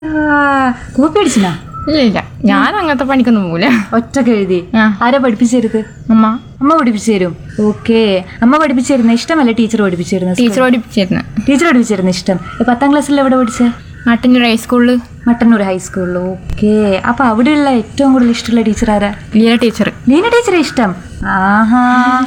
Copy അടിച്ചിനാ ഇല്ല ഇല്ല ഞാൻ അങ്ങനത്തെ പണിക്കൊന്നും പോവില്ല ഒറ്റക്ക് എഴുതി ആ ആരാ പഠിപ്പിച്ചു തരുത് അമ്മ അമ്മ പഠിപ്പിച്ചു തരും ഓക്കെ അമ്മ പഠിപ്പിച്ചു തരുന്ന ഇഷ്ടമല്ല ടീച്ചർ പഠിപ്പിച്ചു തരുന്നത് ടീച്ചർ പഠിപ്പിച്ചിരുന്നു ടീച്ചർ പഠിപ്പിച്ചു തരുന്ന ഇഷ്ടം ഈ പത്താം ക്ലാസ്സിൽ എവിടെ പഠിച്ചേ നാട്ടിൻ്റെ ഹൈസ്കൂളിൽ മട്ടന്നൂർ ഹൈസ്കൂളിൽ ഓക്കെ അപ്പൊ അവിടെയുള്ള ഏറ്റവും കൂടുതൽ ഇഷ്ടമുള്ള ടീച്ചർ ആരാ ലീല ടീച്ചർ ലീന ടീച്ചറെ ഇഷ്ടം ആഹാ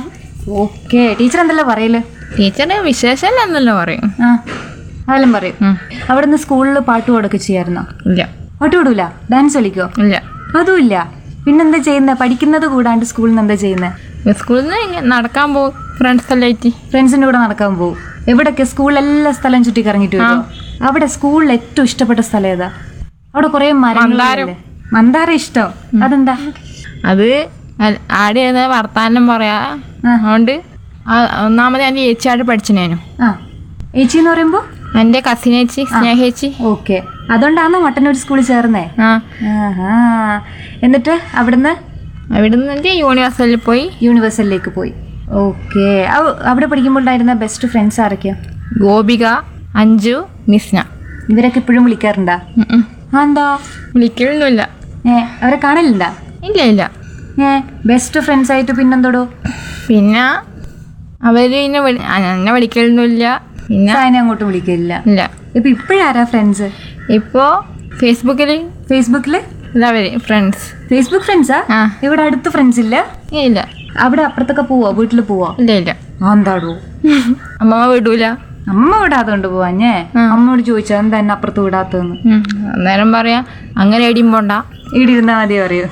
ഓക്കെ ടീച്ചർ എന്തെല്ലാം പറയല് ടീച്ചറ് വിശേഷമല്ല എന്നല്ലോ പറയും ആ അതെല്ലാം പറയും ഉം. അവിടെ നിന്ന് സ്കൂളിൽ പാട്ട് പാടൊക്കെ ചെയ്യായിരുന്നോ ഇല്ല പാട്ട് പാടൂല ഡാൻസ് കളിക്കോ ഇല്ല അതുമില്ല പിന്നെന്താ ചെയ്യുന്നത് പഠിക്കുന്നത് കൂടാണ്ട് സ്കൂളിൽ നിന്ന് എന്താ ചെയ്യുന്നത് സ്കൂളിൽ നിന്ന് ഇങ്ങനെ നടക്കാൻ പോകും ഫ്രണ്ട്സ് എല്ലാം ആയിട്ട് ഫ്രണ്ട്സിന്റെ കൂടെ നടക്കാൻ പോകും എവിടൊക്കെ സ്കൂളിൽ എല്ലാ സ്ഥലം ചുറ്റി കറങ്ങിട്ട് വരുമോ അവിടെ സ്കൂളിൽ ഏറ്റവും ഇഷ്ടപ്പെട്ട സ്ഥലം ഏതാ അവിടെ കുറെ മരങ്ങളില്ലേ മന്ദാര ഇഷ്ടം അതെന്താ അത് അൽ- ആടെ ഇരുന്ന് വർത്താനം പറയാ അതുകൊണ്ട് ആ- ഒന്നാമത് എൻ്റെ ചേച്ചിയായിട്ട് പഠിച്ചിനേനു ആ ഏച്ചി എന്ന് പറയുമ്പോ എൻ്റെ കസിനേച്ചി സ്നേഹേച്ചി ഓക്കെ അതുകൊണ്ടാണോ മട്ടന്നൂർ സ്കൂളിൽ ചേർന്നേ ആ ആഹാ എന്നിട്ട് അവിടുന്ന് അവിടുന്ന് എൻ്റെ യൂണിവേഴ്സിറ്റിയിൽ പോയി യൂണിവേഴ്സലിലേക്ക് പോയി ഓക്കെ അവിടെ പഠിക്കുമ്പോൾ ഉണ്ടായിരുന്ന ബെസ്റ്റ് ഫ്രണ്ട്സ് ആരൊക്കെയാ ഗോപിക അഞ്ജു മിസ്ന ഇവരൊക്കെ ഇപ്പോഴും വിളിക്കാറുണ്ടാ ഉം ഉം. ആ, എന്താ വിളിക്കലൊന്നുമില്ല ഏ അവരെ കാണലുണ്ടാ ഇല്ല ഇല്ല ഏ ബെസ്റ്റ് ഫ്രണ്ട്സ് ആയിട്ട് പിന്നെന്തോടോ പിന്നെ അവർ എന്നെ വിളി ആ, എന്നെ വിളിക്കലൊന്നുമില്ല പിന്നെ സായനെ അങ്ങോട്ട് വിളിക്കില്ല ഇല്ല ഇപ്പൊ ഇപ്പോഴാരാ ഫ്രണ്ട്സ് ഇപ്പോൾ ഫേസ്ബുക്കിൽ ഫേസ്ബുക്കില് ഇതവർ ഫ്രണ്ട്സ് ഫേസ്ബുക്ക് ഫ്രണ്ട്സാ ആ ഇവിടെ അടുത്ത് ഫ്രണ്ട്സ് ഇല്ല ഇല്ല അവിടെ അപ്പുറത്തൊക്കെ പോവോ വീട്ടിൽ പോവോ ഇല്ല ഇല്ല ആ എന്താടോ അമ്മമ്മ വിടൂല അമ്മ വിടാത്തോണ്ട് പോവാഞ്ഞേ അമ്മയോട് ചോദിച്ചാ എന്താ എന്നെ അപ്പുറത്ത് വിടാത്തതെന്ന് ഉം. അന്നേരം പറയാ അങ്ങനെ എടിയും പോണ്ട ഇവിടെ ഇരുന്നാ മതി പറയൂ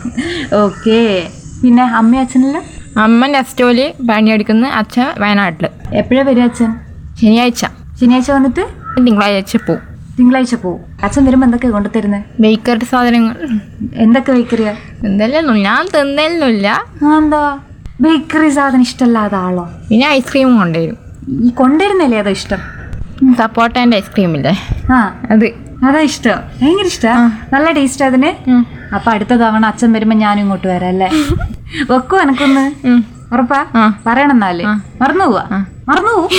ഓക്കെ പിന്നെ അമ്മയും അച്ഛനെല്ലാം അമ്മ നെസ്റ്റോല് പണിയെടുക്കുന്ന അച്ഛൻ വയനാട്ടിൽ എപ്പോഴാ വരും അച്ഛൻ ശനിയാഴ്ച ശനിയാഴ്ച വന്നിട്ട് തിങ്കളാഴ്ച പോവും തിങ്കളാഴ്ച പോവും അച്ഛൻ വരുമ്പോ എന്തൊക്കെ കൊണ്ടുതരുന്നത് ബേക്കറി സാധനങ്ങൾ എന്തൊക്കെ ബേക്കറിയാ എന്തെല്ലാം ഞാൻ തിന്നലൊന്നുമില്ല ആ, എന്താ ബേക്കറി സാധനം ഇഷ്ടമല്ലാത്ത ആളോ പിന്നെ ഐസ്ക്രീം കൊണ്ടുവരും ഈ കൊണ്ടുവരുന്നല്ലേ അതോ ഇഷ്ടം സപ്പോർട്ടേൻ്റെ ഐസ്ക്രീം ഇല്ലേ ആ അത് അതാ ഇഷ്ടം ഭയങ്കര ഇഷ്ടാ നല്ല ടേസ്റ്റ് അതിന് ഉം. അപ്പൊ അടുത്ത തവണ അച്ഛൻ വരുമ്പോ ഞാനും ഇങ്ങോട്ട് വരാം അല്ലേ വെക്കോ എനക്കൊന്ന് ഉം. ഉറപ്പാ ആ. പറയണം എന്നാല് മറന്നു പോവാ മറന്നു പോവും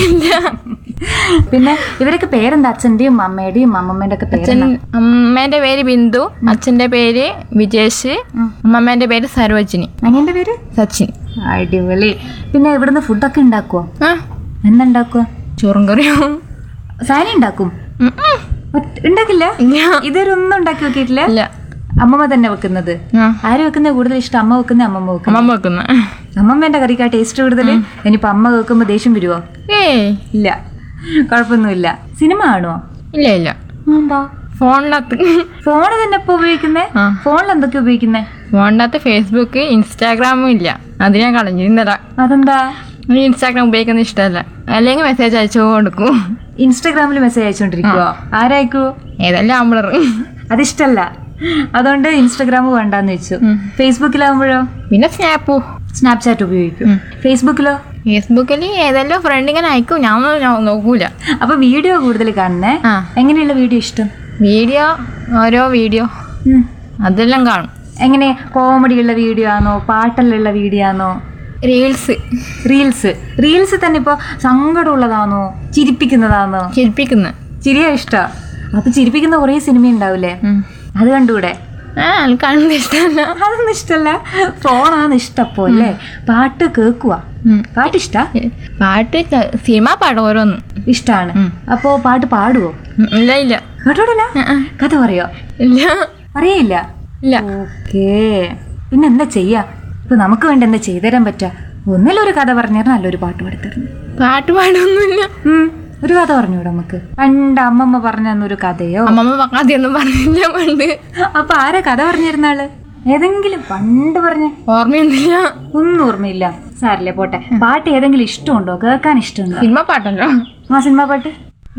പിന്നെ ഇവരൊക്കെ പേരെന്താ അച്ഛന്റെയും അമ്മയുടെയും അമ്മമ്മേന്റെ ഒക്കെ അച്ഛൻ പേരെന്താ അമ്മേൻ്റെ പേര് ബിന്ദു അച്ഛൻ്റെ പേര് വിജേഷ് അമ്മമ്മേൻ്റെ പേര് സരോജിനി അനിയന്റെ പേര് സച്ചിൻ അടിപൊളി പിന്നെ ഇവിടുന്ന് ഫുഡൊക്കെ ഉണ്ടാക്കുവോ ആ എന്തുണ്ടാക്കുവോ ചോറും കറിയും സാരി ഉണ്ടാക്കും ഉം, ഉം. ഒറ്റ- ഉണ്ടാക്കില്ല ഇല്ല ഇതുവരെ ഒന്നും ഉണ്ടാക്കി നോക്കിയിട്ടില്ല ഇല്ല അമ്മമ്മ തന്നെ വെക്കുന്നത് ആ ആര് വെക്കുന്ന കൂടുതൽ ഇഷ്ടം അമ്മ വെക്കുന്ന അമ്മമ്മ വെക്കുന്ന അമ്മമ്മ വെക്കുന്ന അമ്മമ്മേന്റെ കറിക്ക് ആ ടേസ്റ്റ് കൂടുതൽ ഇനിയിപ്പോ അമ്മ വെക്കുമ്പോ ദേഷ്യം വരുവോ ഏയ് ഇല്ല കുഴപ്പമൊന്നുമില്ല സിനിമ കാണുവോ ഇല്ല ഇല്ല എന്താ ഫോണിനകത്ത് ഫോണ് തന്നെ ഇപ്പൊ ഉപയോഗിക്കുന്നേ ആ. ഫോണിൽ എന്തൊക്കെ ഉപയോഗിക്കുന്നേ ഫോണിനകത്ത് ഫേസ്ബുക്ക് ഇൻസ്റ്റാഗ്രാമും ഇല്ല അത് ഞാൻ കളഞ്ഞു ഇന്നലെ അതെന്താ എനിക്ക് ഇൻസ്റ്റാഗ്രാം ഉപയോഗിക്കുന്നത് ഇഷ്ടമല്ല അല്ലെങ്കിൽ മെസ്സേജ് അയച്ചു കൊടുക്കും ഇൻസ്റ്റാഗ്രാമിൽ മെസ്സേജ് അയച്ചോണ്ടിരിക്കുവോ ആരായിക്കോ ഏതെല്ലാം ആമ്പിളർ അതിഷ്ടല്ല അതുകൊണ്ട് ഇൻസ്റ്റാഗ്രാം വേണ്ടാന്ന് വെച്ചു ഫേസ്ബുക്കിലാവുമ്പോഴോ പിന്നെ സ്നാപ്പു സ്നാപ്ചാറ്റ് ഉപയോഗിക്കും ഫേസ്ബുക്കിലോ ഫേസ്ബുക്കിൽ ഏതെല്ലാം ഫ്രണ്ട് ഇങ്ങനെ അയക്കും ഞാൻ ഒന്നും നോ- നോക്കൂല അപ്പൊ വീഡിയോ കൂടുതൽ കാണുന്നേ ആ എങ്ങനെയുള്ള വീഡിയോ ഇഷ്ടം വീഡിയോ ഓരോ വീഡിയോ ഉം. അതെല്ലാം കാണും എങ്ങനെ കോമഡിയുള്ള വീഡിയോ ആണോ പാട്ടെല്ലാം വീഡിയോ ആണോ റീൽസ് റീൽസ് റീൽസ് തന്നെ ഇപ്പൊ സങ്കടമുള്ളതാണോ ചിരിപ്പിക്കുന്നതാണോ ചിരിപ്പിക്കുന്ന ചിരിയാ ഇഷ്ടാ അപ്പൊ ചിരിപ്പിക്കുന്ന കുറേ സിനിമ ഉണ്ടാവില്ലേ അത് കണ്ടൂടെ ആ എനിക്ക് കാണുന്നത് ഇഷ്ടമല്ല അതൊന്നും ഇഷ്ടല്ല ഫോണാണ് ഇഷ്ടപ്പോ അല്ലേ പാട്ട് കേക്കുവാ ഉം. പാട്ട് ഇഷ്ടാ പാട്ട് ക- സിനിമ പാടും ഓരോന്ന് ഇഷ്ടാണ് ഉം. അപ്പോ പാട്ട് പാടുവോ ഉം, ഇല്ല ഇല്ല കേട്ടോടല്ല ആ, ആ. കഥ പറയോ ഇല്ല അറിയില്ല ഇല്ല ഓക്കേ പിന്നെ എന്താ ചെയ്യാ ഇപ്പൊ നമുക്ക് വേണ്ടി എന്താ ചെയ്തുതരാൻ പറ്റാ ഒന്നിലൊരു കഥ പറഞ്ഞു നല്ലൊരു പാട്ട് പാടിത്തരുന്നു പാട്ട് പാടൊന്നുമില്ല ഉം ഒരു കഥ പറഞ്ഞൂടെ നമുക്ക് പണ്ട് അമ്മമ്മ പറഞ്ഞു തന്നൊരു കഥയോ അമ്മമ്മ ആദ്യമൊന്നും പറഞ്ഞില്ല പണ്ട് അപ്പൊ ആരാ കഥ പറഞ്ഞിരുന്നാള് ഏതെങ്കിലും പണ്ട് പറഞ്ഞ ഓർമ്മയൊന്നുമില്ല ഒന്നും ഓർമ്മയില്ല സാറില്ലേ പോട്ടെ പാട്ട് ഏതെങ്കിലും ഇഷ്ടമുണ്ടോ കേൾക്കാൻ ഇഷ്ടമുണ്ടോ സിനിമ പാട്ടല്ലോ ആ സിനിമ പാട്ട്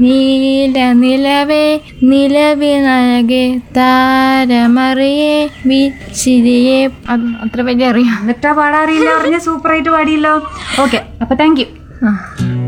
നീല നിലവേ നിലവിനകെ താരമറിയേ വിച്ചിരിയെ അത് അത്ര വലിയ അറിയാം എന്നിട്ടാ പാടാറിയില്ല പറഞ്ഞ സൂപ്പറായിട്ട് പാടിയല്ലോ ഓക്കെ അപ്പൊ താങ്ക് യു ആ